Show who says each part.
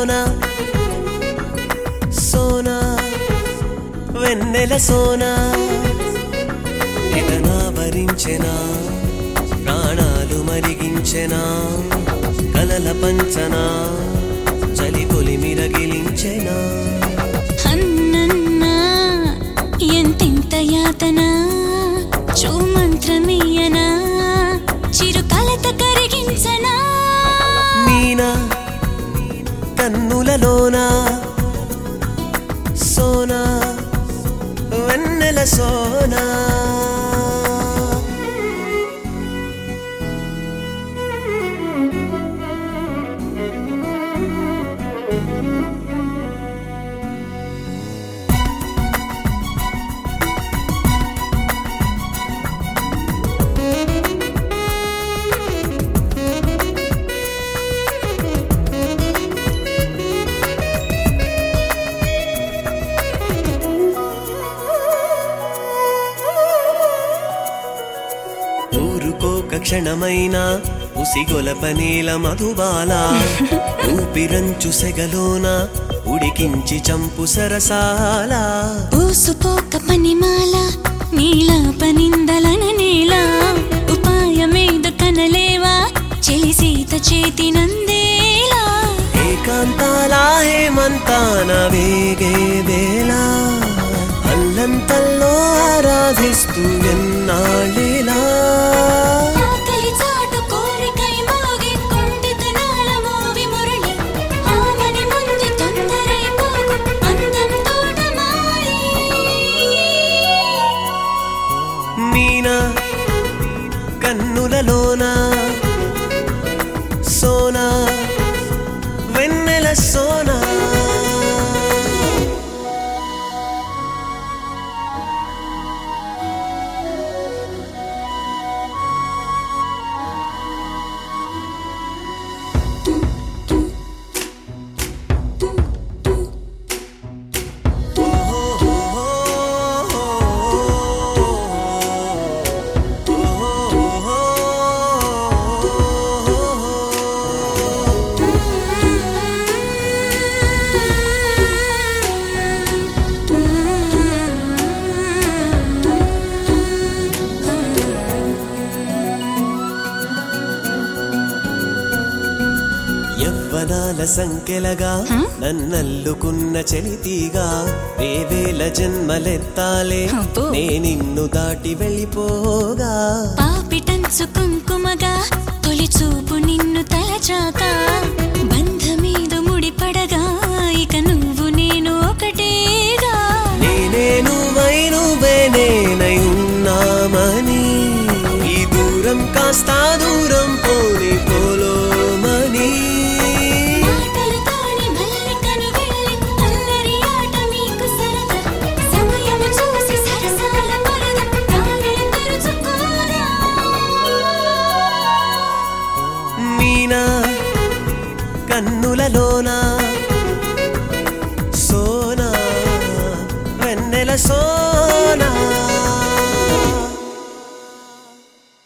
Speaker 1: సోనా సోనా వెన్నెల సోనా ఇతనా భరించెనా ప్రాణాలు మరిగించెనా కలల పంచనా చలి కొలి మిరగిలించెనా
Speaker 2: అన్నన్నా ఎంతెంత యాతన చూమంత్రమీయనా చిరు కలత కరిగించనా
Speaker 1: మీనా కన్నులలోనా సోనా వెన్నెల సోనా ఊరుకోక క్షణమైన ఉసిగొలప నీల మధుబాల ఊపిరంచు సెగలోన ఉడికించి చంపు సరసాల
Speaker 2: ఊసుపోక పనిమాల నీలా పనిందలన నేల ఉపాయమేద కనలేవా చెలి సీత చేతి నందేలా
Speaker 1: ఏకాంతాల హేమంతాన వేగే వేళ అల్లంతల్లో ఆరాధిస్తూ ఎన్నాళ్ళేలా
Speaker 2: ఆకలి చాటు కోరికై మోగి కుంటితనాల మోవి మురళి ఆమని ముందు తొందరై పోగు అందం తోటమాలి
Speaker 1: మీనా కన్నులలోనా సోనా వెన్నెల సోనా యవ్వనాల సంఖ్యలగా నన్నల్లుకున్న చలితీగా వేవేల జన్మలెత్తాలే
Speaker 2: అబ్బో.
Speaker 1: నే నిన్ను దాటి వెళ్ళిపోగా
Speaker 2: పాపిటంచు కుంకుమగా తొలి చూపు నిన్ను తలచాక బంధమీదు ముడిపడగా ఇక నువ్వు నేను ఒకటేగా
Speaker 1: నేనే నువ్వై నువ్వే నేనై ఉన్నామని ఈ దూరం కాస్త దూరం పోని పోలోమని
Speaker 2: మాటలతోని మల్లికను వెళ్ళి అల్లరి ఆట మీకు సరదా సమయం చూసి సరసాల పరద దారిని తెరుచుకోదా
Speaker 1: మీనా కన్నులలోనా